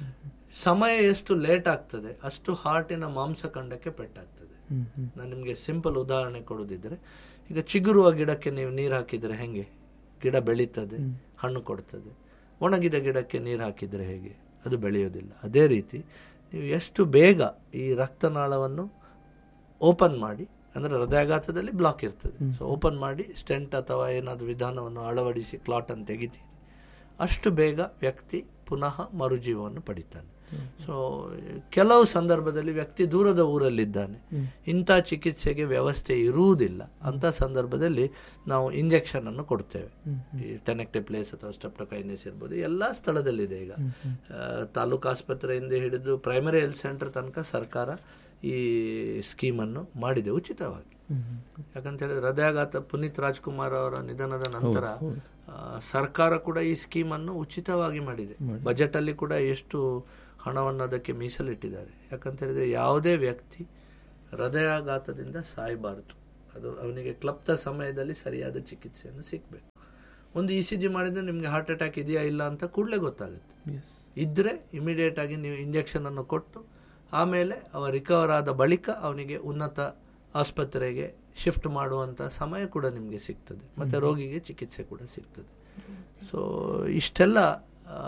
ಸಮಯ ಎಷ್ಟು ಲೇಟ್ ಆಗ್ತದೆ ಅಷ್ಟು ಹಾರ್ಟಿನ ಮಾಂಸಖಂಡಕ್ಕೆ ಪೆಟ್ಟಾಗ್ತದೆ ನಾನು ನಿಮಗೆ ಸಿಂಪಲ್ ಉದಾಹರಣೆ ಕೊಡೋದಿದ್ರೆ ಈಗ ಚಿಗುರುವ ಗಿಡಕ್ಕೆ ನೀವು ನೀರು ಹಾಕಿದ್ರೆ ಹೆಂಗೆ ಗಿಡ ಬೆಳೀತದೆ ಹಣ್ಣು ಕೊಡ್ತದೆ ಒಣಗಿದ ಗಿಡಕ್ಕೆ ನೀರು ಹಾಕಿದ್ರೆ ಹೇಗೆ ಅದು ಬೆಳೆಯೋದಿಲ್ಲ ಅದೇ ರೀತಿ ನೀವು ಎಷ್ಟು ಬೇಗ ಈ ರಕ್ತನಾಳವನ್ನು ಓಪನ್ ಮಾಡಿ ಅಂದ್ರೆ ಹೃದಯಾಘಾತದಲ್ಲಿ ಬ್ಲಾಕ್ ಇರ್ತದೆ ಸೊ ಓಪನ್ ಮಾಡಿ ಸ್ಟೆಂಟ್ ಅಥವಾ ಏನಾದರೂ ವಿಧಾನವನ್ನು ಅಳವಡಿಸಿ ಕ್ಲಾಟ್ ಅನ್ನು ತೆಗಿತೀರಿ ಅಷ್ಟು ಬೇಗ ವ್ಯಕ್ತಿ ಪುನಃ ಮರುಜೀವವನ್ನು ಪಡಿತಾನೆ ಸೊ ಕೆಲವು ಸಂದರ್ಭದಲ್ಲಿ ವ್ಯಕ್ತಿ ದೂರದ ಊರಲ್ಲಿದ್ದಾನೆ ಇಂಥ ಚಿಕಿತ್ಸೆಗೆ ವ್ಯವಸ್ಥೆ ಇರುವುದಿಲ್ಲ ಅಂತ ಸಂದರ್ಭದಲ್ಲಿ ನಾವು ಇಂಜೆಕ್ಷನ್ ಅನ್ನು ಕೊಡ್ತೇವೆ ಈ ಟೆನೆಕ್ಟಿಪ್ಲೇಸ್ ಅಥವಾ ಸ್ಟೆಪ್ಟೋಕೈನಿಸ್ ಇರ್ಬೋದು ಎಲ್ಲ ಸ್ಥಳದಲ್ಲಿದೆ ಈಗ ಆ, ತಾಲೂಕು ಆಸ್ಪತ್ರೆಯಿಂದ ಹಿಡಿದು ಪ್ರೈಮರಿ ಹೆಲ್ತ್ ಸೆಂಟರ್ ತನಕ ಸರ್ಕಾರ ಈ ಸ್ಕೀಮನ್ನು ಮಾಡಿದೆ ಉಚಿತವಾಗಿ ಯಾಕಂತ ಹೇಳಿದ್ರೆ ಹೃದಯಾಘಾತ ಪುನೀತ್ ರಾಜ್ಕುಮಾರ್ ಅವರ ನಿಧನದ ನಂತರ ಆ, ಸರ್ಕಾರ ಕೂಡ ಈ ಸ್ಕೀಮನ್ನು ಉಚಿತವಾಗಿ ಮಾಡಿದೆ ಬಜೆಟ್ ಅಲ್ಲಿ ಕೂಡ ಎಷ್ಟು ಹಣವನ್ನು ಅದಕ್ಕೆ ಮೀಸಲಿಟ್ಟಿದ್ದಾರೆ ಯಾಕಂತ ಹೇಳಿದ್ರೆ ಯಾವುದೇ ವ್ಯಕ್ತಿ ಹೃದಯಾಘಾತದಿಂದ ಸಾಯಬಾರದು ಅದು ಅವನಿಗೆ ಕ್ಲಪ್ತ ಸಮಯದಲ್ಲಿ ಸರಿಯಾದ ಚಿಕಿತ್ಸೆಯನ್ನು ಸಿಗಬೇಕು ಒಂದು ಇ ಸಿ ಜಿ ಮಾಡಿದ್ರೆ ನಿಮಗೆ ಹಾರ್ಟ್ ಅಟ್ಯಾಕ್ ಇದೆಯಾ ಇಲ್ಲ ಅಂತ ಕೂಡಲೇ ಗೊತ್ತಾಗುತ್ತೆ ಇದ್ರೆ ಇಮಿಡಿಯೇಟ್ ಆಗಿ ನೀವು ಇಂಜೆಕ್ಷನ್ ಅನ್ನು ಕೊಟ್ಟು ಆಮೇಲೆ ಅವ ರಿಕವರ್ ಆದ ಬಳಿಕ ಅವನಿಗೆ ಉನ್ನತ ಆಸ್ಪತ್ರೆಗೆ ಶಿಫ್ಟ್ ಮಾಡುವಂತ ಸಮಯ ಕೂಡ ನಿಮಗೆ ಸಿಗ್ತದೆ ಮತ್ತೆ ರೋಗಿಗೆ ಚಿಕಿತ್ಸೆ ಕೂಡ ಸಿಗ್ತದೆ ಸೊ ಇಷ್ಟೆಲ್ಲ ಆ,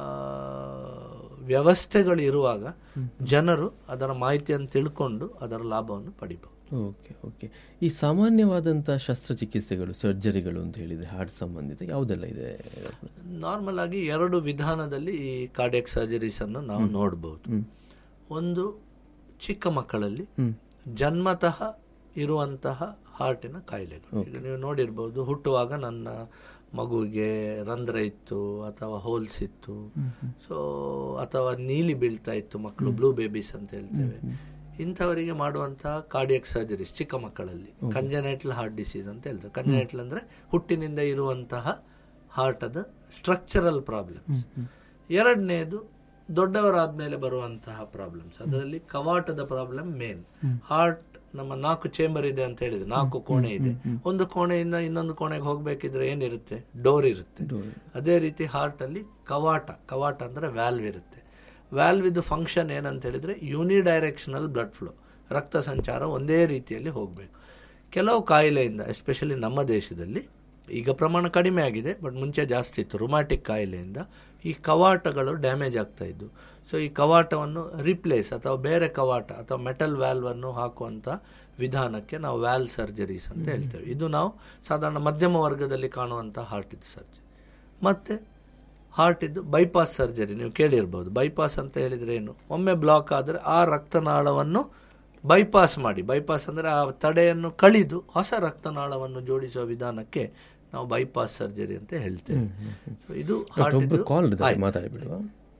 ವ್ಯವಸ್ಥೆಗಳು ಇರುವಾಗ ಜನರು ಅದರ ಮಾಹಿತಿಯನ್ನು ತಿಳ್ಕೊಂಡು ಅದರ ಲಾಭವನ್ನು ಪಡಿಬಹುದು ಓಕೆ ಓಕೆ ಈ ಸಾಮಾನ್ಯವಾದಂಥ ಶಸ್ತ್ರಚಿಕಿತ್ಸೆಗಳು ಸರ್ಜರಿಗಳು ಅಂತ ಹೇಳಿದ್ರೆ ಹಾರ್ಟ್ ಸಂಬಂಧಿತ ಯಾವುದೆಲ್ಲ ಇದೆ ನಾರ್ಮಲ್ ಆಗಿ ಎರಡು ವಿಧಾನದಲ್ಲಿ ಈ ಕಾರ್ಡಿಯಕ್ ಸರ್ಜರೀಸ್ ಅನ್ನು ನಾವು ನೋಡಬಹುದು ಒಂದು ಚಿಕ್ಕ ಮಕ್ಕಳಲ್ಲಿ ಜನ್ಮತಃ ಇರುವಂತಹ ಹಾರ್ಟಿನ ಕಾಯಿಲೆಗಳು ಈಗ ನೀವು ನೋಡಿರ್ಬೋದು ಹುಟ್ಟುವಾಗ ನನ್ನ ಮಗುವಿಗೆ ರಂಧ್ರ ಇತ್ತು ಅಥವಾ ಹೋಲ್ಸ್ ಇತ್ತು ಸೊ ಅಥವಾ ನೀಲಿ ಬೀಳ್ತಾ ಇತ್ತು ಮಕ್ಕಳು ಬ್ಲೂ ಬೇಬೀಸ್ ಅಂತ ಹೇಳ್ತೇವೆ ಇಂಥವರಿಗೆ ಮಾಡುವಂತಹ ಕಾರ್ಡಿಯಕ್ ಸರ್ಜರೀಸ್ ಚಿಕ್ಕ ಮಕ್ಕಳಲ್ಲಿ ಕಂಜನೈಟಲ್ ಹಾರ್ಟ್ ಡಿಸೀಸ್ ಅಂತ ಹೇಳ್ತಾರೆ ಕಂಜನೈಟಲ್ ಅಂದ್ರೆ ಹುಟ್ಟಿನಿಂದ ಇರುವಂತಹ ಹಾರ್ಟದ ಸ್ಟ್ರಕ್ಚರಲ್ ಪ್ರಾಬ್ಲಮ್ಸ್ ಎರಡನೇದು ದೊಡ್ಡವರಾದ್ಮೇಲೆ ಬರುವಂತಹ ಪ್ರಾಬ್ಲಮ್ಸ್ ಅದರಲ್ಲಿ ಕವಾಟದ ಪ್ರಾಬ್ಲಮ್ ಮೇನ್ ಹಾರ್ಟ್ ನಮ್ಮ ನಾಲ್ಕು ಚೇಂಬರ್ ಇದೆ ಅಂತ ಹೇಳಿದ್ರೆ ನಾಲ್ಕು ಕೋಣೆ ಇದೆ ಒಂದು ಕೋಣೆಯಿಂದ ಇನ್ನೊಂದು ಕೋಣೆಗೆ ಹೋಗ್ಬೇಕಿದ್ರೆ ಏನಿರುತ್ತೆ ಡೋರ್ ಇರುತ್ತೆ ಅದೇ ರೀತಿ ಹಾರ್ಟ್ ಅಲ್ಲಿ ಕವಾಟ ಕವಾಟ ಅಂದ್ರೆ ವ್ಯಾಲ್ವ್ ಇರುತ್ತೆ ವ್ಯಾಲ್ವ್ ಇದು ಫಂಕ್ಷನ್ ಏನಂತ ಹೇಳಿದ್ರೆ ಯೂನಿಡೈರೆಕ್ಷನಲ್ ಬ್ಲಡ್ ಫ್ಲೋ ರಕ್ತ ಸಂಚಾರ ಒಂದೇ ರೀತಿಯಲ್ಲಿ ಹೋಗಬೇಕು ಕೆಲವು ಕಾಯಿಲೆಯಿಂದ ಎಸ್ಪೆಷಲಿ ನಮ್ಮ ದೇಶದಲ್ಲಿ ಈಗ ಪ್ರಮಾಣ ಕಡಿಮೆ ಆಗಿದೆ ಬಟ್ ಮುಂಚೆ ಜಾಸ್ತಿ ಇತ್ತು ರುಮ್ಯಾಟಿಕ್ ಕಾಯಿಲೆಯಿಂದ ಈ ಕವಾಟಗಳು ಡ್ಯಾಮೇಜ್ ಆಗ್ತಾ ಇದ್ದು ಸೊ ಈ ಕವಾಟವನ್ನು ರಿಪ್ಲೇಸ್ ಅಥವಾ ಬೇರೆ ಕವಾಟ ಅಥವಾ ಮೆಟಲ್ ವ್ಯಾಲ್ವ್ ಅನ್ನು ಹಾಕುವಂತ ವಿಧಾನಕ್ಕೆ ನಾವು ವ್ಯಾಲ್ ಸರ್ಜರೀಸ್ ಅಂತ ಹೇಳ್ತೇವೆ ಇದು ನಾವು ಸಾಧಾರಣ ಮಧ್ಯಮ ವರ್ಗದಲ್ಲಿ ಕಾಣುವಂಥ ಹಾರ್ಟ್ ಇದು ಸರ್ಜರಿ ಮತ್ತೆ ಹಾರ್ಟ್ ಇದ್ದು ಬೈಪಾಸ್ ಸರ್ಜರಿ ನೀವು ಕೇಳಿರ್ಬೋದು ಬೈಪಾಸ್ ಅಂತ ಹೇಳಿದ್ರೆ ಏನು ಒಮ್ಮೆ ಬ್ಲಾಕ್ ಆದರೆ ಆ ರಕ್ತನಾಳವನ್ನು ಬೈಪಾಸ್ ಮಾಡಿ ಬೈಪಾಸ್ ಅಂದ್ರೆ ಆ ತಡೆಯನ್ನು ಕಳಿದು ಹೊಸ ರಕ್ತನಾಳವನ್ನು ಜೋಡಿಸುವ ವಿಧಾನಕ್ಕೆ ನಾವು ಬೈಪಾಸ್ ಸರ್ಜರಿ ಅಂತ ಹೇಳ್ತೇವೆ So ಇದು ಹಾರ್ಟ್ ಒಬ್ಬರು ಕಾಲ್ ಇದ್ದಾರೆ ಮಾತಾಡಿಬಿಡುವ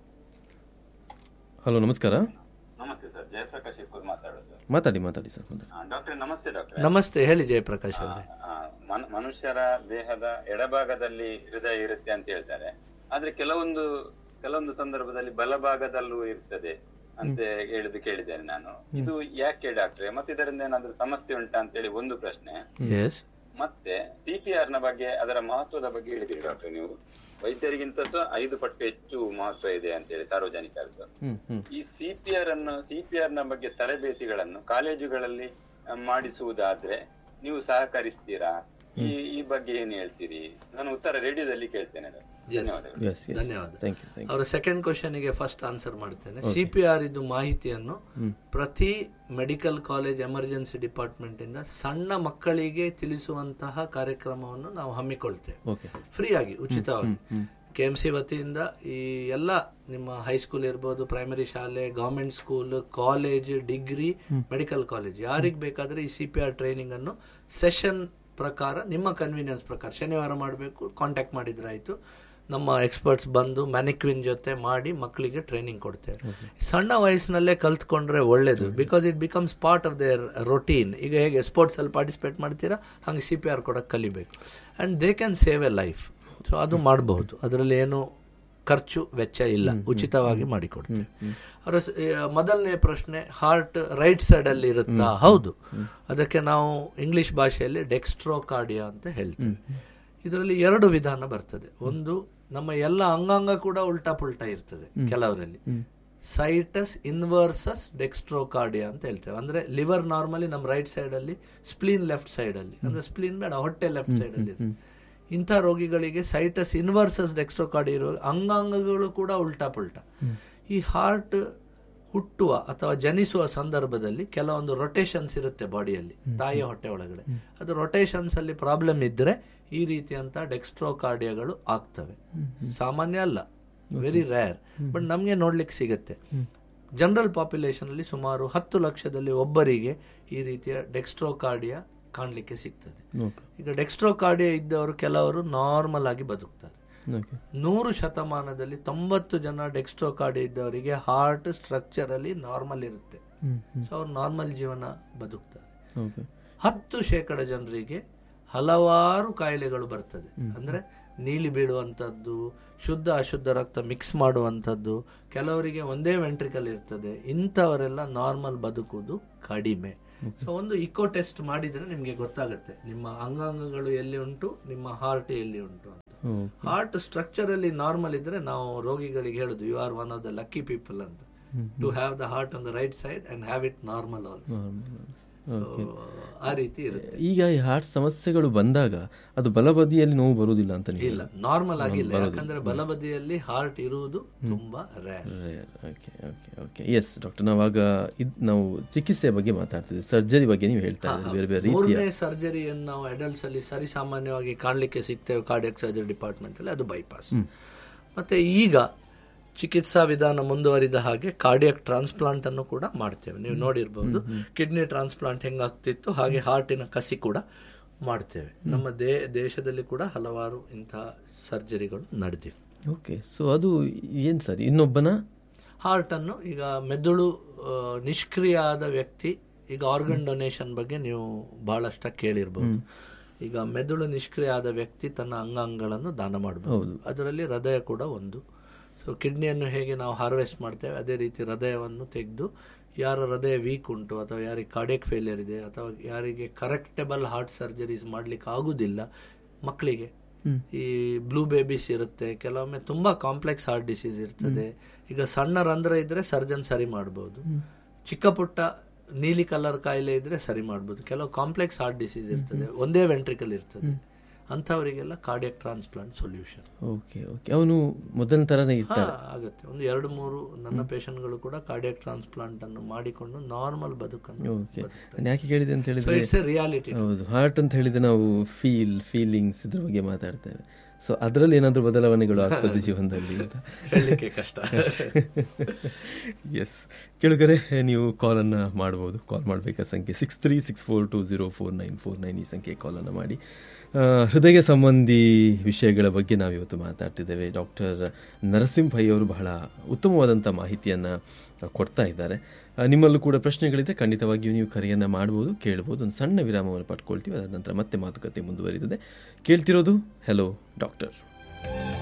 ಹಲೋ ನಮಸ್ಕಾರ ನಮಸ್ತೆ ಸರ್ ಜಯಪ್ರಕಾಶ್ ಇಕ್ಕೂರ್ ಮಾತಾಡೋದು ಮಾತಾಡಿ ಮಾತಾಡಿ ಸರ್ ಮಾತಾಡಿ ಡಾಕ್ಟರ್ ನಮಸ್ತೆ ಡಾಕ್ಟರ್ ನಮಸ್ತೆ ಹೇಳಿ ಜಯಪ್ರಕಾಶ್ ಅವರೇ ಮನುಷ್ಯರ ದೇಹದ ಎಡಭಾಗದಲ್ಲಿ ಹೃದಯ ಇರುತ್ತೆ ಅಂತ ಹೇಳ್ತಾರೆ ಆದ್ರೆ ಕೆಲವೊಂದು ಕೆಲವೊಂದು ಸಂದರ್ಭದಲ್ಲಿ ಬಲಭಾಗದಲ್ಲೂ ಇರ್ತದೆ ಅಂತ ಹೇಳಿದ್ದು ಕೇಳಿದ್ದೇನೆ ನಾನು ಇದು ಯಾಕೆ ಡಾಕ್ಟ್ರೆ ಮತ್ತೆ ಇದರಿಂದ ಏನಾದ್ರೂ ಸಮಸ್ಯೆ ಉಂಟಾ ಅಂತ ಹೇಳಿ ಒಂದು ಪ್ರಶ್ನೆ ಎಸ್ ಮತ್ತೆ ಸಿಪಿಆರ್ ನ ಬಗ್ಗೆ ಅದರ ಮಹತ್ವದ ಬಗ್ಗೆ ಹೇಳಿದಿರಿ ಡಾಕ್ಟರ್ ನೀವು ವೈದ್ಯರಿಗಿಂತ ಸಹ ಐದು ಪಟ್ಟು ಹೆಚ್ಚು ಮಹತ್ವ ಇದೆ ಅಂತ ಹೇಳಿ ಸಾರ್ವಜನಿಕರದ್ದು ಹ್ಮ್ ಹ್ಮ್ ಈ ಸಿಪಿಆರ್ ಅನ್ನು ಸಿಪಿಆರ್ ನ ಬಗ್ಗೆ ತರಬೇತಿಗಳನ್ನು ಕಾಲೇಜುಗಳಲ್ಲಿ ಆ, ಮಾಡಿಸುವುದಾದ್ರೆ ನೀವು ಸಹಕರಿಸ್ತೀರಾ ಈ ಈ ಬಗ್ಗೆ ಏನ್ ಹೇಳ್ತೀರಿ ನಾನು ಉತ್ತರ ರೇಡಿಯೋದಲ್ಲಿ ಕೇಳ್ತೇನೆ ಡಾಕ್ಟರ್. ಧನ್ಯವಾದಗಳು ಎಸ್ ಎಸ್ ಧನ್ಯವಾದ ಥ್ಯಾಂಕ್ ಯು ಥ್ಯಾಂಕ್ ಅವರ ಸೆಕೆಂಡ್ ಕ್ವಶನ್ಗೆ ಫಸ್ಟ್ ಆನ್ಸರ್ ಮಾಡ್ತೇನೆ ಸಿ ಪಿ ಆರ್ ಇದು ಮಾಹಿತಿಯನ್ನು ಪ್ರತಿ ಮೆಡಿಕಲ್ ಕಾಲೇಜ್ ಎಮರ್ಜೆನ್ಸಿ ಡಿಪಾರ್ಟ್ಮೆಂಟ್ ಇಂದ ಸಣ್ಣ ಮಕ್ಕಳಿಗೆ ತಿಳಿಸುವಂತಹ ಕಾರ್ಯಕ್ರಮವನ್ನು ನಾವು ಹಮ್ಮಿಕೊಳ್ತೇವೆ ಓಕೆ ಫ್ರೀ ಆಗಿ ಉಚಿತವಾಗಿ ಕೆ ಎಂ ಸಿ ವತಿಯಿಂದ ಈ ಎಲ್ಲ ನಿಮ್ಮ ಹೈಸ್ಕೂಲ್ ಇರ್ಬೋದು ಪ್ರೈಮರಿ ಶಾಲೆ government school college degree medical college ಯಾರಿಗೆ ಬೇಕಾದ್ರೆ ಈ ಸಿ ಪಿ ಆರ್ ಟ್ರೈನಿಂಗ್ ಅನ್ನು ಸೆಷನ್ ಪ್ರಕಾರ ನಿಮ್ಮ ಕನ್ವೀನಿಯನ್ಸ್ ಪ್ರಕಾರ ಶನಿವಾರ ಮಾಡಬೇಕು ಕಾಂಟ್ಯಾಕ್ಟ್ ಮಾಡಿದ್ರೆ ಆಯ್ತು ನಮ್ಮ ಎಕ್ಸ್ಪರ್ಟ್ಸ್ ಬಂದು ಮ್ಯಾನಿಕ್ವಿನ್ ಜೊತೆ ಮಾಡಿ ಮಕ್ಕಳಿಗೆ ಟ್ರೈನಿಂಗ್ ಕೊಡ್ತೇವೆ ಸಣ್ಣ ವಯಸ್ಸಿನಲ್ಲೇ ಕಲ್ತ್ಕೊಂಡ್ರೆ ಒಳ್ಳೇದು because it becomes part of their routine ಈಗ ಹೇಗೆ ಸ್ಪೋರ್ಟ್ಸ್ ಅಲ್ಲಿ ಪಾರ್ಟಿಸಿಪೇಟ್ ಮಾಡ್ತೀರಾ ಹಂಗೆ ಸಿ ಪಿ ಆರ್ ಕೊಡಕ್ಕೆ ಕಲಿಬೇಕು and they can save a life so ಅದು ಮಾಡಬಹುದು ಅದರಲ್ಲಿ ಏನು ಖರ್ಚು ವೆಚ್ಚ ಇಲ್ಲ ಉಚಿತವಾಗಿ ಮಾಡಿಕೊಡ್ತೇವೆ ಅವರ ಸ- ಆ, ಮೊದಲನೇ ಪ್ರಶ್ನೆ ಹಾರ್ಟ್ ರೈಟ್ ಸೈಡ್ ಅಲ್ಲಿ ಇರುತ್ತಾ ಹೌದು ಅದಕ್ಕೆ ನಾವು ಇಂಗ್ಲಿಷ್ ಭಾಷೆಯಲ್ಲಿ ಡೆಕ್ಸ್ಟ್ರೋಕಾರ್ಡಿಯಾ ಅಂತ ಹೇಳ್ತೇವೆ ಇದರಲ್ಲಿ ಎರಡು ವಿಧಾನ ಬರ್ತದೆ ಒಂದು ನಮ್ಮ ಎಲ್ಲ ಅಂಗಾಂಗ ಕೂಡ ಉಲ್ಟಾ ಪುಲ್ಟಾ ಇರ್ತದೆ ಕೆಲವರಲ್ಲಿ ಸೈಟಸ್ ಇನ್ವರ್ಸಸ್ ಡೆಕ್ಸ್ಟ್ರೋಕಾರ್ಡಿಯಾ ಅಂತ ಹೇಳ್ತೇವೆ ಅಂದ್ರೆ ಲಿವರ್ ನಾರ್ಮಲಿ ನಮ್ಮ ರೈಟ್ ಸೈಡ್ ಅಲ್ಲಿ ಸ್ಪ್ಲೀನ್ ಲೆಫ್ಟ್ ಸೈಡ್ ಅಲ್ಲಿ ಅಂದ್ರೆ ಸ್ಪ್ಲೀನ್ ಬೇಡ ಹೊಟ್ಟೆ ಲೆಫ್ಟ್ ಸೈಡ್ ಅಲ್ಲಿ ಇರುತ್ತೆ. ಇಂಥ ರೋಗಿಗಳಿಗೆ ಸೈಟಸ್ ಇನ್ವರ್ಸಸ್ ಡೆಕ್ಸ್ಟ್ರೋಕಾರ್ಡಿಯಾ ಇರುವ ಅಂಗಾಂಗಗಳು ಕೂಡ ಉಲ್ಟಾ ಪುಲ್ಟಾ ಈ ಹಾರ್ಟ್ ಹುಟ್ಟುವ ಅಥವಾ ಜನಿಸುವ ಸಂದರ್ಭದಲ್ಲಿ ಕೆಲವೊಂದು ರೊಟೇಷನ್ಸ್ ಇರುತ್ತೆ ಬಾಡಿಯಲ್ಲಿ ತಾಯಿಯ ಹೊಟ್ಟೆ ಒಳಗಡೆ ಅದು ರೊಟೇಷನ್ಸ್ ಅಲ್ಲಿ ಪ್ರಾಬ್ಲಮ್ ಇದ್ರೆ ಈ ರೀತಿಯಂತ ಡೆಕ್ಸ್ಟ್ರೋಕಾರ್ಡಿಯಾಗಳು ಆಗ್ತವೆ ಸಾಮಾನ್ಯ ಅಲ್ಲ ವೆರಿ ರೇರ್ ಬಟ್ ನಮ್ಗೆ ನೋಡ್ಲಿಕ್ಕೆ ಸಿಗುತ್ತೆ ಜನರಲ್ ಪಾಪ್ಯುಲೇಷನ್ ಅಲ್ಲಿ ಸುಮಾರು ಹತ್ತು ಲಕ್ಷದಲ್ಲಿ ಒಬ್ಬರಿಗೆ ಈ ರೀತಿಯ ಡೆಕ್ಸ್ಟ್ರೋಕಾರ್ಡಿಯಾ ಕಾಣಲಿಕ್ಕೆ ಸಿಗ್ತದೆ ಓಕೆ ಈಗ ಡೆಕ್ಸ್ಟ್ರೋಕಾರ್ಡಿಯಾ ಇದ್ದವರು ಕೆಲವರು ನಾರ್ಮಲ್ ಆಗಿ ಬದುಕ್ತಾರೆ ಓಕೆ ನೂರು ಶತಮಾನದಲ್ಲಿ ತೊಂಬತ್ತು ಜನ ಡೆಕ್ಸ್ಟ್ರೋಕಾರ್ಡಿಯಾ ಇದ್ದವರಿಗೆ ಹಾರ್ಟ್ ಸ್ಟ್ರಕ್ಚರ್ ಅಲ್ಲಿ ನಾರ್ಮಲ್ ಇರುತ್ತೆ ಹ್ಮ್ ಸೊ ಅವ್ರು ನಾರ್ಮಲ್ ಜೀವನ ಬದುಕ್ತಾರೆ ಓಕೆ ಹತ್ತು ಶೇಕಡ ಜನರಿಗೆ ಹಲವಾರು ಕಾಯಿಲೆಗಳು ಬರ್ತದೆ ಅಂದ್ರೆ ನೀಲಿ ಬೀಳುವಂಥದ್ದು ಶುದ್ಧ ಅಶುದ್ಧ ರಕ್ತ ಮಿಕ್ಸ್ ಮಾಡುವಂಥದ್ದು ಕೆಲವರಿಗೆ ಒಂದೇ ವೆಂಟ್ರಿಕಲ್ ಇರ್ತದೆ ಇಂಥವರೆಲ್ಲ ನಾರ್ಮಲ್ ಬದುಕುವುದು ಕಡಿಮೆ ಸೊ ಒಂದು ಇಕೋ ಟೆಸ್ಟ್ ಮಾಡಿದ್ರೆ ನಿಮ್ಗೆ ಗೊತ್ತಾಗುತ್ತೆ ನಿಮ್ಮ ಅಂಗಾಂಗಗಳು ಎಲ್ಲಿ ಉಂಟು ನಿಮ್ಮ ಹಾರ್ಟ್ ಎಲ್ಲಿ ಉಂಟು ಅಂತ ಓಕೆ ಹಾರ್ಟ್ ಸ್ಟ್ರಕ್ಚರ್ ಅಲ್ಲಿ ನಾರ್ಮಲ್ ಇದ್ರೆ ನಾವು ರೋಗಿಗಳಿಗೆ ಹೇಳುದು you are one of the lucky people ಅಂತ to have the heart on the right side and have it normal also ಆ ರೀತಿ ಇರುತ್ತೆ ಈಗ ಈ ಹಾರ್ಟ್ ಸಮಸ್ಯೆಗಳು ಬಂದಾಗ ಅದು ಬಲಬದಿಯಲ್ಲಿ ನೋವು ಬರುವುದಿಲ್ಲ ಅಂತ ನೀವು ಇಲ್ಲ ನಾರ್ಮಲ್ ಆಗಿಲ್ಲ ಯಾಕಂದ್ರೆ ಬಲಬದಿಯಲ್ಲಿ ಹಾರ್ಟ್ ಇರುವುದು ತುಂಬಾ rare rare okay okay okay yes doctor ನಾವಾಗ ಇದ್ ನಾವು ಚಿಕಿತ್ಸೆ ಬಗ್ಗೆ ಮಾತಾಡ್ತಿದ್ವಿ ಸರ್ಜರಿ ಬಗ್ಗೆ ನೀವು ಹೇಳ್ತಾ ಇದ್ದೀರಿ ಬೇರೆ ಬೇರೆ ರೀತಿಯ ಮೂರನೇ ಸರ್ಜರಿಯನ್ನು ನಾವು ಅಡಲ್ಟ್ಸ್ ಅಲ್ಲಿ ಸರಿ ಸಾಮಾನ್ಯವಾಗಿ ಕಾಣಲಿಕ್ಕೆ ಸಿಗ್ತೇವೆ ಕಾರ್ಡಿಯಕ್ ಸರ್ಜರಿ ಡಿಪಾರ್ಟ್ಮೆಂಟ್ ಅಲ್ಲಿ ಅದು ಬೈಪಾಸ್ ಮತ್ತೆ ಈಗ ಚಿಕಿತ್ಸಾ ವಿಧಾನ ಮುಂದುವರಿದ ಹಾಗೆ ಕಾರ್ಡಿಯಕ್ ಟ್ರಾನ್ಸ್ಪ್ಲಾಂಟ್ ಅನ್ನು ಕೂಡ ಮಾಡ್ತೇವೆ ನೀವು ನೋಡಿರ್ಬಹುದು ಕಿಡ್ನಿ ಟ್ರಾನ್ಸ್ಪ್ಲಾಂಟ್ ಹೆಂಗಾಗ್ತಿತ್ತು ಹಾಗೆ ಹಾರ್ಟಿನ ಕಸಿ ಕೂಡ ಮಾಡ್ತೇವೆ ನಮ್ಮ ದೇ ದೇಶದಲ್ಲಿ ಕೂಡ ಹಲವಾರು ಇಂತಹ ಸರ್ಜರಿಗಳು ನಡೆದಿವೆ ಓಕೆ ಸೊ ಅದು ಏನು ಸರ್ ಇನ್ನೊಬ್ಬನ ಹಾರ್ಟ್ ಅನ್ನು ಈಗ ಮೆದುಳು ಆ, ನಿಷ್ಕ್ರಿಯ ಆದ ವ್ಯಕ್ತಿ ಈಗ ಆರ್ಗನ್ ಡೊನೇಷನ್ ಬಗ್ಗೆ ನೀವು ಬಹಳಷ್ಟ ಕೇಳಿರ್ಬೋದು ಈಗ ಮೆದುಳು ನಿಷ್ಕ್ರಿಯ ಆದ ವ್ಯಕ್ತಿ ತನ್ನ ಅಂಗಾಂಗಗಳನ್ನು ದಾನ ಮಾಡಬಹುದು ಅದರಲ್ಲಿ ಹೃದಯ ಕೂಡ ಒಂದು ಸೊ ಕಿಡ್ನಿಯನ್ನು ಹೇಗೆ ನಾವು ಹಾರ್ವೆಸ್ಟ್ ಮಾಡ್ತೇವೆ ಅದೇ ರೀತಿ ಹೃದಯವನ್ನು ತೆಗೆದು ಯಾರ ಹೃದಯ ವೀಕ್ ಉಂಟು ಅಥವಾ ಯಾರಿಗೆ ಕಾರ್ಡಿಯಕ್ ಫೇಲಿಯರ್ ಇದೆ ಅಥವಾ ಯಾರಿಗೆ ಕರೆಕ್ಟಬಲ್ ಹಾರ್ಟ್ ಸರ್ಜರೀಸ್ ಮಾಡ್ಲಿಕ್ಕೆ ಆಗುದಿಲ್ಲ ಮಕ್ಕಳಿಗೆ ಈ ಬ್ಲೂ ಬೇಬೀಸ್ ಇರುತ್ತೆ ಕೆಲವೊಮ್ಮೆ ತುಂಬಾ ಕಾಂಪ್ಲೆಕ್ಸ್ ಹಾರ್ಟ್ ಡಿಸೀಸ್ ಇರ್ತದೆ ಈಗ ಸಣ್ಣ ರಂಧ್ರ ಇದ್ರೆ ಸರ್ಜನ್ ಸರಿ ಮಾಡಬಹುದು ಚಿಕ್ಕ ಪುಟ್ಟ ನೀಲಿ ಕಲರ್ ಕಾಯಿಲೆ ಇದ್ರೆ ಸರಿ ಮಾಡಬಹುದು ಕೆಲವು ಕಾಂಪ್ಲೆಕ್ಸ್ ಹಾರ್ಟ್ ಡಿಸೀಸ್ ಇರ್ತದೆ ಒಂದೇ ವೆಂಟ್ರಿಕಲ್ ಇರ್ತದೆ ಅಂಥವರಿಗೆಲ್ಲ cardiac transplant solution okay okay ಅವನು ಮೊದಲನ ಥರನೇ ಇರ್ತಾರೆ ಆಗುತ್ತೆ ಒಂದು ಎರಡು ಮೂರು ನನ್ನ ಪೇಷಂಟ್ಗಳು ಕೂಡ ಕಾರ್ಡಿಯಕ್ ಟ್ರಾನ್ಸ್ಪ್ಲಾಂಟ್ ಅನ್ನು ಮಾಡಿಕೊಂಡು ನಾರ್ಮಲ್ ಬದುಕನ್ನು ಓಕೆ ನಾನು ಯಾಕೆ ಕೇಳಿದೆ ಅಂತ ಸೊ ಹೇಳಿದ್ರೆ ಇಟ್ಸ್ ಎ ರಿಯಾಲಿಟಿ ಹೌದು ಹಾರ್ಟ್ ಅಂತ ಹೇಳಿದ್ರೆ ನಾವು ಫೀಲ್ ಫೀಲಿಂಗ್ಸ್ ಇದ್ರ ಬಗ್ಗೆ ಮಾತಾಡ್ತೇವೆ ಸೊ ಅದರಲ್ಲಿ ಏನಾದರೂ ಬದಲಾವಣೆಗಳು ಆಗ್ತದೆ ಜೀವನದಲ್ಲಿ ಅಂತ ಹೇಳಲಿಕ್ಕೆ ಕಷ್ಟ ಎಸ್ ಕೇಳುಗರೆ ನೀವು ಕಾಲನ್ನು ಮಾಡ್ಬೋದು ಕಾಲ್ ಮಾಡಬೇಕಾದ ಸಂಖ್ಯೆ six three six four two zero four nine four nine ಈ ಸಂಖ್ಯೆ ಕಾಲನ್ನು ಮಾಡಿ ಆ, ಹೃದಯ ಸಂಬಂಧಿ ವಿಷಯಗಳ ಬಗ್ಗೆ ನಾವಿವತ್ತು ಮಾತಾಡ್ತಿದ್ದೇವೆ ಡಾಕ್ಟರ್ ನರಸಿಂಹ ಭೈ ಅವರು ಬಹಳ ಉತ್ತಮವಾದಂಥ ಮಾಹಿತಿಯನ್ನು ಕೊಡ್ತಾ ಇದ್ದಾರೆ ಆ, ನಿಮ್ಮಲ್ಲೂ ಕೂಡ ಪ್ರಶ್ನೆಗಳಿದೆ ಖಂಡಿತವಾಗಿಯೂ ನೀವು ಕರೆಯನ್ನು ಮಾಡ್ಬೋದು ಕೇಳ್ಬೋದು ಒಂದು ಸಣ್ಣ ವಿರಾಮವನ್ನು ಪಡ್ಕೊಳ್ತೀವಿ ಅದಾದ ನಂತರ ಮತ್ತೆ ಮಾತುಕತೆ ಮುಂದುವರಿತದೆ ಕೇಳ್ತಿರೋದು ಹೆಲೋ ಡಾಕ್ಟರ್